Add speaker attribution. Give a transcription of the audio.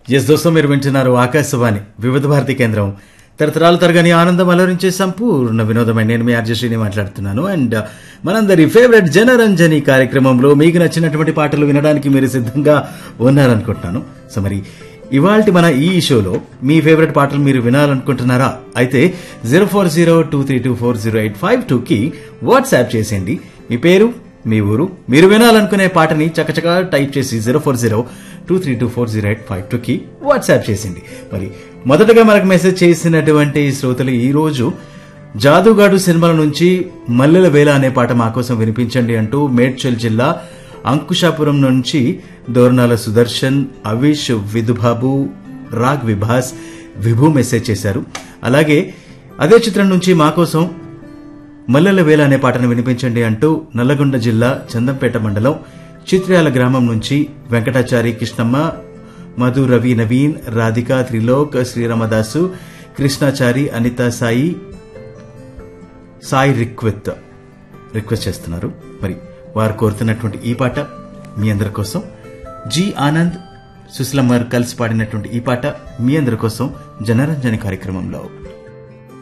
Speaker 1: yes దోస్తో మీరు వింటున్నారు ఆకాశవాణి వివిధ భారతి కేంద్రం తరతరాల తరగని ఆనందం అలరించే సంపూర్ణ వినోదమైన నేను మీ ఆర్జశ్రీని మాట్లాడుతున్నాను అండ్ మనందరి ఫేవరెట్ జనరంజని కార్యక్రమంలో మీకు నచ్చినటువంటి పాటలు వినడానికి మీరు సిద్ధంగా ఉన్నారనుకుంటున్నాను సో మరి ఇవాల్టి మన ఈ షోలో మీ ఫేవరెట్ పాటలు మీరు వినాలనుకుంటున్నారా అయితే zero four zero two three two four zero eight five టూకి వాట్సాప్ చేసేయండి మీ పేరు మీ ఊరు మీరు వినాలనుకునే పాటని చకచకా టైప్ చేసి zero four zero two three two four zero eight five టూకి వాట్సాప్ చేసింది మరి మొదటగా మనకు మెసేజ్ చేసినటువంటి శ్రోతలు ఈ రోజు జాదుగాడు సినిమాల నుంచి మల్లెల వేల అనే పాట మా కోసం వినిపించండి అంటూ మేడ్చల్ జిల్లా అంకుశాపురం నుంచి దోర్నాల సుదర్శన్ అవిష్ విధుబాబు రాగ్ విభాస్ విభు మెసేజ్ చేశారు అలాగే అదే చిత్రం నుంచి మా కోసం మల్లెల వేల అనే పాటను వినిపించండి అంటూ నల్లగొండ జిల్లా చందంపేట మండలం చిత్ర్యాల గ్రామం నుంచి వెంకటాచారి కృష్ణమ్మ మధు రవి నవీన్ రాధిక త్రిలోక్ శ్రీరామదాసు కృష్ణాచారి అనితా సాయి సాయి రిక్వెత్ రిక్వెస్ట్ చేస్తున్నారు మరి వారు కోరుతున్నటువంటి ఈ పాట మీ అందరి కోసం జి ఆనంద్ సుశీలమ్మర్ కలిసి పాడినటువంటి ఈ పాట మీ అందరి కోసం జనరంజని కార్యక్రమంలో